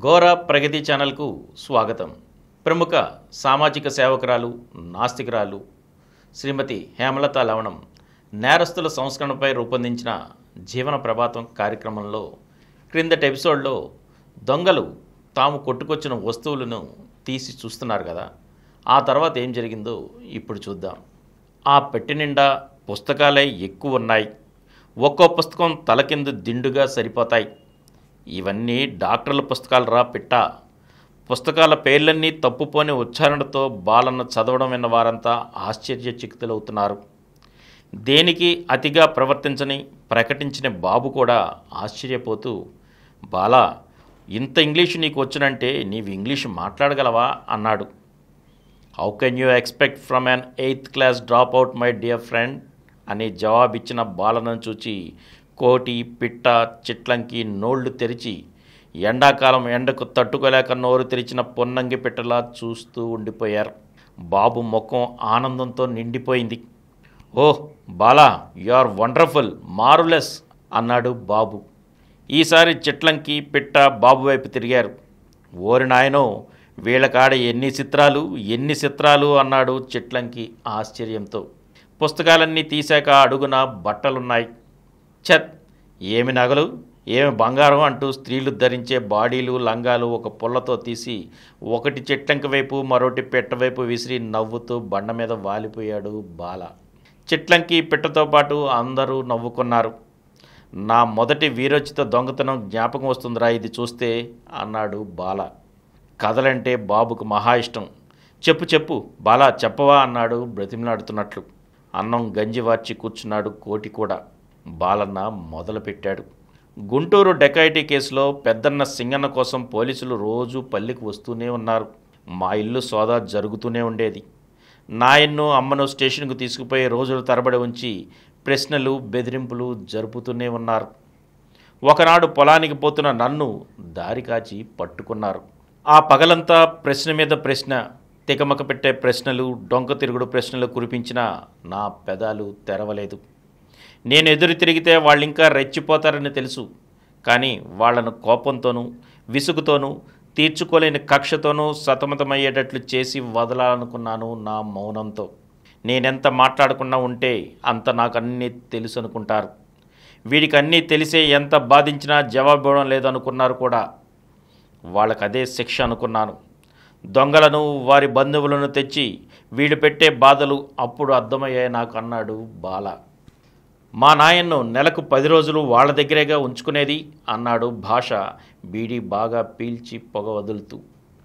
ఘోర ప్రగతి ఛానల్కు స్వాగతం ప్రముఖ సామాజిక సేవకురాలు నాస్తికురాలు శ్రీమతి హేమలత లవణం నేరస్తుల సంస్కరణపై రూపొందించిన జీవన ప్రభాతం కార్యక్రమంలో క్రిందటి ఎపిసోడ్లో దొంగలు తాము కొట్టుకొచ్చిన వస్తువులను తీసి చూస్తున్నారు కదా ఆ తర్వాత ఏం జరిగిందో ఇప్పుడు చూద్దాం ఆ పెట్టె నిండా పుస్తకాలే ఎక్కువ ఉన్నాయి ఒక్కో పుస్తకం తల కింద దిండుగా సరిపోతాయి ఇవన్నీ డాక్టర్ల పుస్తకాలు రా పిట్ట పుస్తకాల పేర్లన్నీ తప్పుపోని ఉచ్చారణతో బాలన్న చదవడం విన్న వారంతా ఆశ్చర్యచకితులవుతున్నారు దేనికి అతిగా ప్రవర్తించని ప్రకటించిన బాబు కూడా ఆశ్చర్యపోతూ బాలా ఇంత ఇంగ్లీషు నీకు వచ్చునంటే నీవు ఇంగ్లీషు మాట్లాడగలవా అన్నాడు how can you expect from an eighth class drop out my dear friend అని జవాబిచ్చిన బాలను చూచి కోటి పిట్ట చిట్లంకి నోళ్లు తెరిచి ఎండాకాలం ఎండకు తట్టుకోలేక నోరు తెరిచిన పొన్నంగి పిట్టలా చూస్తూ ఉండిపోయారు బాబు ముఖం ఆనందంతో నిండిపోయింది oh Bala you are wonderful marvellous అన్నాడు బాబు ఈసారి చిట్లంకి పిట్ట బాబు వైపు తిరిగారు ఓరి నాయనో వీళ్ళకాడ ఎన్ని చిత్రాలు ఎన్ని చిత్రాలు అన్నాడు చిట్లంకి ఆశ్చర్యంతో పుస్తకాలన్నీ తీశాక అడుగున బట్టలున్నాయి ఛత్ ఏమి నగలు ఏమి బంగారం అంటూ స్త్రీలు ధరించే బాడీలు లంగాలు ఒక పుల్లతో తీసి ఒకటి చెట్లంక వైపు మరొకటి పెట్ట వైపు విసిరి నవ్వుతూ బండ మీద వాలిపోయాడు బాల చెట్లంకి పిట్టతో పాటు అందరూ నవ్వుకున్నారు నా మొదటి వీరోచిత దొంగతనం జ్ఞాపకం వస్తుందిరా ఇది చూస్తే అన్నాడు బాల కథలంటే బాబుకు మహా ఇష్టం చెప్పు చెప్పు బాలా చెప్పవా అన్నాడు బ్రతిమలాడుతున్నట్లు అన్నం గంజి వార్చి కూర్చున్నాడు కోటి కూడా బాలన్న మొదలుపెట్టాడు గుంటూరు డెకాయిటీ కేసులో పెద్దన్న సింగన్న కోసం పోలీసులు రోజు పల్లికి వస్తూనే ఉన్నారు మా ఇల్లు సోదా జరుగుతూనే ఉండేది నాయన్ను అమ్మను స్టేషన్కు తీసుకుపోయి రోజులు తరబడి ఉంచి ప్రశ్నలు బెదిరింపులు జరుపుతూనే ఉన్నారు ఒకనాడు పొలానికి పోతున్న నన్ను దారి కాచి పట్టుకున్నారు ఆ పగలంతా ప్రశ్న మీద ప్రశ్న తికమక పెట్టే ప్రశ్నలు డొంక తిరుగుడు ప్రశ్నలు కురిపించిన నా పెదాలు తెరవలేదు నేను ఎదురు తిరిగితే వాళ్ళు ఇంకా రెచ్చిపోతారని తెలుసు కానీ వాళ్లను కోపంతోనూ విసుగుతోనూ తీర్చుకోలేని కక్షతోనూ సతమతమయ్యేటట్లు చేసి వదలాలనుకున్నాను నా మౌనంతో నేనెంత మాట్లాడకుండా ఉంటే అంత నాకు అన్నీ తెలుసు అనుకుంటారు వీడికి అన్నీ తెలిసే ఎంత బాధించినా జవాబు ఇవ్వడం లేదనుకున్నారు కూడా వాళ్ళకి అదే శిక్ష అనుకున్నాను దొంగలను వారి బంధువులను తెచ్చి వీడు పెట్టే బాధలు అప్పుడు అర్థమయ్యాయి నాకు అన్నాడు బాల మా నాయన్ను నెలకు పది రోజులు వాళ్ళ దగ్గరేగా ఉంచుకునేది అన్నాడు భాష బీడీ బాగా పీల్చి పొగ వదులుతూ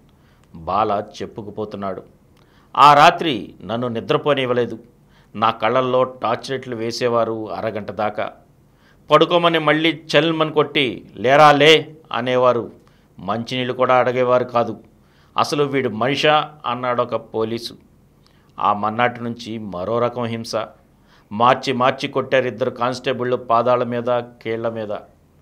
బాల చెప్పుకుపోతున్నాడు ఆ రాత్రి నన్ను నిద్రపోనివ్వలేదు నా కళ్ళల్లో టార్చ్ లైట్లు వేసేవారు అరగంట దాకా పడుకోమని మళ్ళీ చల్మని కొట్టి లేరా లే అనేవారు మంచినీళ్ళు కూడా అడిగేవారు కాదు అసలు వీడు మనిషా అన్నాడు ఒక పోలీసు ఆ మన్నాటి నుంచి మరో రకం హింస మార్చి మార్చి కొట్టారు ఇద్దరు కానిస్టేబుళ్ళు పాదాల మీద కీళ్ల మీద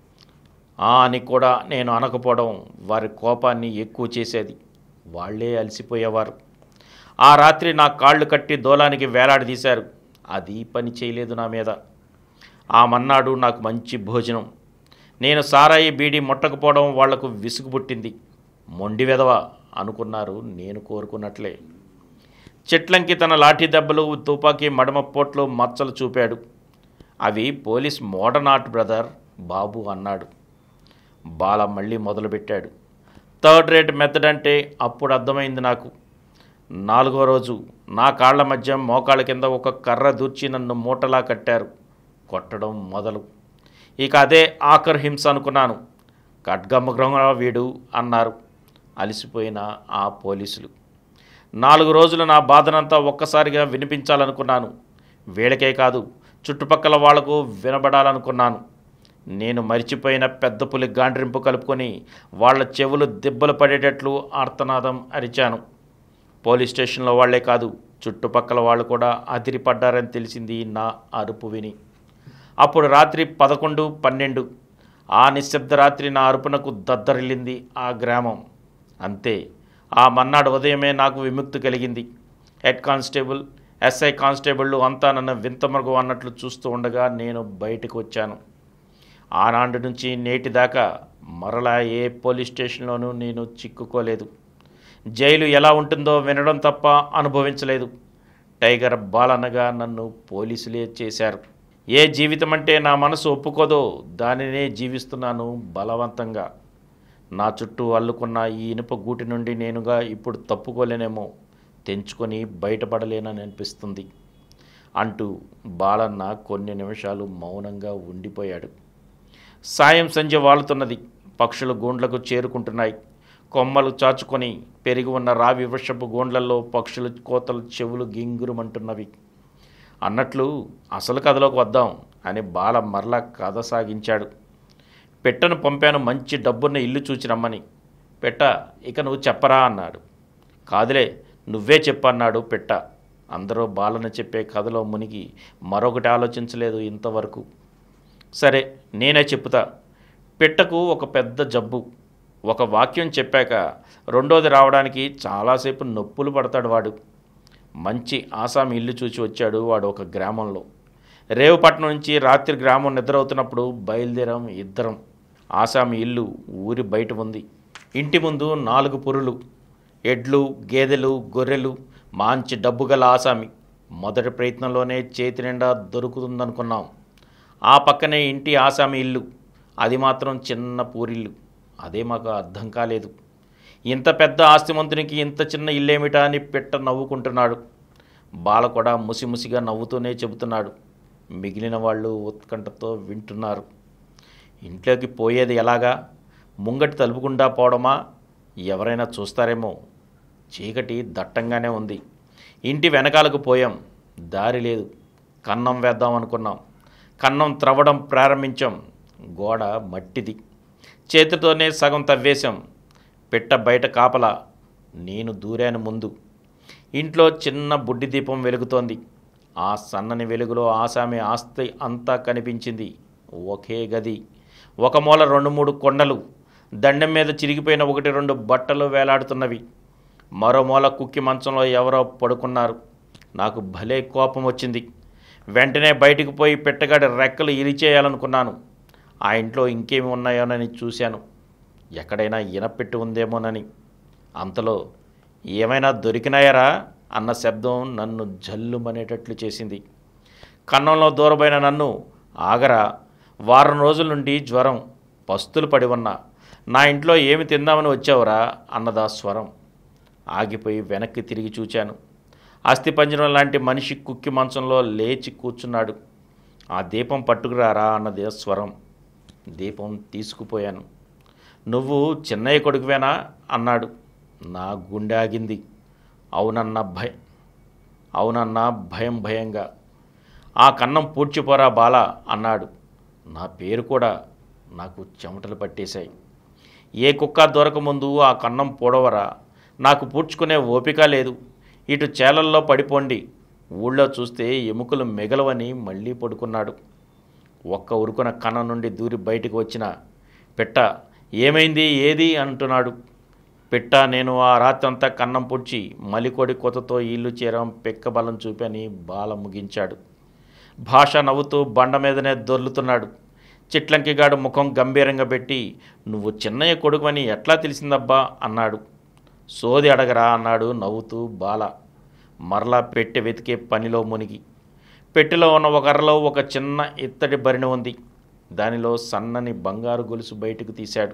ఆ అని కూడా నేను అనకపోవడం వారి కోపాన్ని ఎక్కువ చేసేది వాళ్ళే అలసిపోయేవారు ఆ రాత్రి నా కాళ్ళు కట్టి దోలానికి వేలాడదీశారు అది పని చేయలేదు నా మీద ఆ మన్నాడు నాకు మంచి భోజనం నేను సారాయి బీడి ముట్టకపోవడం వాళ్లకు విసుగు పుట్టింది మొండి వెదవ అనుకున్నారు నేను కోరుకున్నట్లే చెట్లంకి తన లాఠీ దెబ్బలు తుపాకీ మడమ పోట్లు మచ్చలు చూపాడు అవి police modern art brother Babu అన్నాడు బాల మళ్ళీ మొదలుపెట్టాడు థర్డ్ రేట్ మెథడ్ అంటే అప్పుడు అర్థమైంది నాకు నాలుగో రోజు నా కాళ్ల మధ్య మోకాళ్ళ కింద ఒక కర్ర దూర్చి నన్ను మూటలా కట్టారు కొట్టడం మొదలు ఇక అదే ఆఖర్ హింస అనుకున్నాను ఖడ్గమ్మగ్రహ వీడు అన్నారు అలసిపోయిన ఆ పోలీసులు నాలుగు రోజులు నా బాధనంతా ఒక్కసారిగా వినిపించాలనుకున్నాను వీళ్ళకే కాదు చుట్టుపక్కల వాళ్లకు వినబడాలనుకున్నాను నేను మరిచిపోయిన పెద్ద పులి గాండ్రింపు కలుపుకొని వాళ్ళ చెవులు దెబ్బలు పడేటట్లు ఆర్తనాదం అరిచాను పోలీస్ స్టేషన్లో వాళ్లే కాదు చుట్టుపక్కల వాళ్ళు కూడా అదిరిపడ్డారని తెలిసింది నా అరుపు విని అప్పుడు రాత్రి పదకొండు పన్నెండు ఆ నిశ్శబ్ద రాత్రి నా అరుపునకు దద్దరిల్లింది ఆ గ్రామం అంతే ఆ మన్నాడు ఉదయమే నాకు విముక్తి కలిగింది హెడ్ కానిస్టేబుల్ ఎస్ఐ కానిస్టేబుళ్ళు అంతా నన్ను వింతమరుగు అన్నట్లు చూస్తూ ఉండగా నేను బయటకు వచ్చాను ఆనాడు నుంచి నేటి దాకా మరలా ఏ పోలీస్ స్టేషన్లోనూ నేను చిక్కుకోలేదు జైలు ఎలా ఉంటుందో వినడం తప్ప అనుభవించలేదు టైగర్ బాలనగా నన్ను పోలీసులే చేశారు ఏ జీవితం అంటే నా మనసు ఒప్పుకోదో దానినే జీవిస్తున్నాను బలవంతంగా నా చుట్టూ అల్లుకున్న ఈ ఇనుప గూటి నుండి నేనుగా ఇప్పుడు తప్పుకోలేనేమో తెంచుకొని బయటపడలేనని అనిపిస్తుంది అంటూ బాలన్న కొన్ని నిమిషాలు మౌనంగా ఉండిపోయాడు సాయం సంధ్య వాలుతున్నది పక్షులు గూండ్లకు చేరుకుంటున్నాయి కొమ్మలు చాచుకొని పెరిగి ఉన్న రావి వృషపు గోండ్లలో పక్షులు కోతలు చెవులు గింగురుమంటున్నవి అన్నట్లు అసలు కథలోకి వద్దాం అని బాల మరలా కథ సాగించాడు పెట్టను పంపాను మంచి డబ్బున్న ఇల్లు చూచి రమ్మని పెట్ట ఇక నువ్వు చెప్పరా అన్నాడు కాదులే నువ్వే చెప్పన్నాడు పెట్ట అందరూ బాలను చెప్పే కథలో మునిగి మరొకటి ఆలోచించలేదు ఇంతవరకు సరే నేనే చెప్తా పెట్టకు ఒక పెద్ద జబ్బు ఒక వాక్యం చెప్పాక రెండోది రావడానికి చాలాసేపు నొప్పులు పడతాడు వాడు మంచి ఆసామి ఇల్లు చూసి వచ్చాడు వాడు ఒక గ్రామంలో రేవుపట్నం నుంచి రాత్రి గ్రామం నిద్రవుతున్నప్పుడు బయలుదేరాం ఇద్దరం ఆసామి ఇల్లు ఊరి బయట ఉంది ఇంటి ముందు నాలుగు పురులు ఎడ్లు గేదెలు గొర్రెలు మంచి డబ్బు గల ఆసామి మొదటి ప్రయత్నంలోనే చేతి నిండా దొరుకుతుందనుకున్నాం ఆ పక్కనే ఇంటి ఆసామి ఇల్లు అది మాత్రం చిన్న పూరిల్లు అదే మాకు అర్థం కాలేదు ఇంత పెద్ద ఆస్తిమంతునికి ఇంత చిన్న ఇల్లేమిటా అని పెట్ట నవ్వుకుంటున్నాడు బాల కూడా ముసిముసిగా నవ్వుతూనే చెబుతున్నాడు మిగిలిన వాళ్ళు ఉత్కంఠతో వింటున్నారు ఇంట్లోకి పోయేది ఎలాగా ముంగటి తలుపుకుండా పోవడమా ఎవరైనా చూస్తారేమో చీకటి దట్టంగానే ఉంది ఇంటి వెనకాలకు పోయాం దారి లేదు కన్నం వేద్దాం అనుకున్నాం కన్నం త్రవ్వడం ప్రారంభించాం గోడ మట్టిది చేతితోనే సగం తవ్వేశాం పెట్ట బయట కాపల నేను దూరాను ముందు ఇంట్లో చిన్న బుడ్డి దీపం వెలుగుతోంది ఆ సన్నని వెలుగులో ఆసామి ఆస్తి అంతా కనిపించింది ఒకే గది ఒక మూల రెండు మూడు కొండలు దండెం మీద చిరిగిపోయిన ఒకటి రెండు బట్టలు వేలాడుతున్నవి మరో మూల కుక్కి మంచంలో ఎవరో పడుకున్నారు నాకు భలే కోపం వచ్చింది వెంటనే బయటికి పోయి పెట్టగాడి రెక్కలు ఇరిచేయాలనుకున్నాను ఆ ఇంట్లో ఇంకేమి ఉన్నాయోనని చూశాను ఎక్కడైనా ఇనపెట్టి ఉందేమోనని అంతలో ఏమైనా దొరికినాయరా అన్న శబ్దం నన్ను జల్లుమనేటట్లు చేసింది కన్నంలో దూరమైన నన్ను ఆగరా వారం రోజుల నుండి జ్వరం పస్తులు పడి ఉన్నా నా ఇంట్లో ఏమి తిందామని వచ్చావురా అన్నదా స్వరం ఆగిపోయి వెనక్కి తిరిగి చూచాను అస్థిపంజరం లాంటి మనిషి కుక్కి మంచంలో లేచి కూర్చున్నాడు ఆ దీపం పట్టుకురారా అన్నదే స్వరం దీపం తీసుకుపోయాను నువ్వు చిన్నయ్య కొడుకువేనా అన్నాడు నా గుండె ఆగింది అవునన్న భయం అవునన్న భయం భయంగా ఆ కన్నం పూడ్చిపోరా బాల అన్నాడు నా పేరు కూడా నాకు చెమటలు పట్టేశాయి ఏ కుక్క దొరకముందు ఆ కన్నం పూడవరా నాకు పూడ్చుకునే ఓపిక లేదు ఇటు చేలల్లో పడిపోండి ఊళ్ళో చూస్తే ఎముకలు మిగలవని మళ్ళీ పడుకున్నాడు ఒక్క ఉరుకున కన్నం నుండి దూరి బయటికి వచ్చిన పెట్ట ఏమైంది ఏది అంటున్నాడు పెట్ట నేను ఆ రాత్రంతా కన్నం పుడ్చి మలికొడి కొతతో ఇల్లు చేరం పెక్క బలం చూపని బాల ముగించాడు భాష నవ్వుతూ బండ మీదనే దొర్లుతున్నాడు చిట్లంకిగాడు ముఖం గంభీరంగా పెట్టి నువ్వు చిన్నయ్య కొడుకుని ఎట్లా తెలిసిందబ్బా అన్నాడు సోది అడగరా అన్నాడు నవ్వుతూ బాల మరలా పెట్టె వెతికే పనిలో మునిగి పెట్టెలో ఉన్న ఒక అరలో ఒక చిన్న ఇత్తడి భరిణి ఉంది దానిలో సన్నని బంగారు గొలుసు బయటకు తీశాడు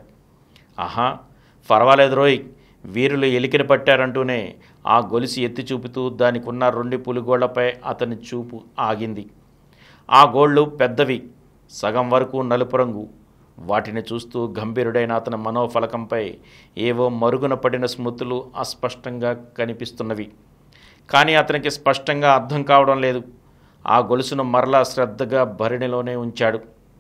ఆహా పర్వాలేదు రోయ్ వీరులు ఎలికిని పట్టారంటూనే ఆ గొలుసు ఎత్తి చూపుతూ దానికి ఉన్న రెండు పులిగోళ్లపై అతని చూపు ఆగింది ఆ గోళ్ళు పెద్దవి సగం వరకు నలుపు రంగు వాటిని చూస్తూ గంభీరుడైన అతని మనోఫలకంపై ఏవో మరుగున పడిన స్మృతులు అస్పష్టంగా కనిపిస్తున్నవి కానీ అతనికి స్పష్టంగా అర్థం కావడం లేదు ఆ గొలుసును మరలా శ్రద్ధగా భరిణిలోనే ఉంచాడు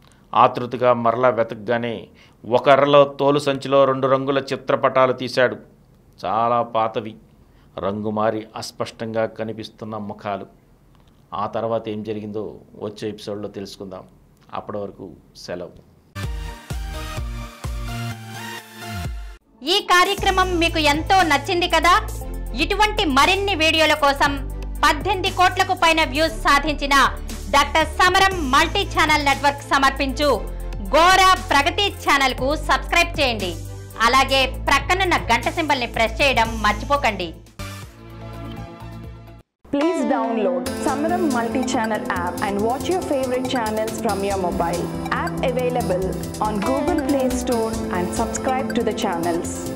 ఆతృతగా మరలా వెతకగానే ఒక అరలో తోలు సంచిలో రెండు రంగుల చిత్రపటాలు తీశాడు చాలా పాతవి రంగు మారి అస్పష్టంగా కనిపిస్తున్న ముఖాలు ఆ తర్వాత ఏం జరిగిందో వచ్చే ఎపిసోడ్లో తెలుసుకుందాం అప్పటి వరకు సెలవు ఈ కార్యక్రమం మీకు ఎంతో నచ్చింది కదా ఇటువంటి మరిన్ని వీడియోల కోసం పద్దెనిమిది కోట్లకు పైన వ్యూస్ సాధించిన డాక్టర్ సమరం మల్టీ ఛానల్ నెట్వర్క్ సమర్పించు గోర ప్రగతి ఛానల్ కు సబ్స్క్రైబ్ చేయండి అలాగే ప్రక్కనున్న గంట సింబల్ ని ప్రెస్ చేయడం మర్చిపోకండి Please download Samaram multi-channel app and watch your favorite channels from your mobile. App available on Google Play Store and subscribe to the channels.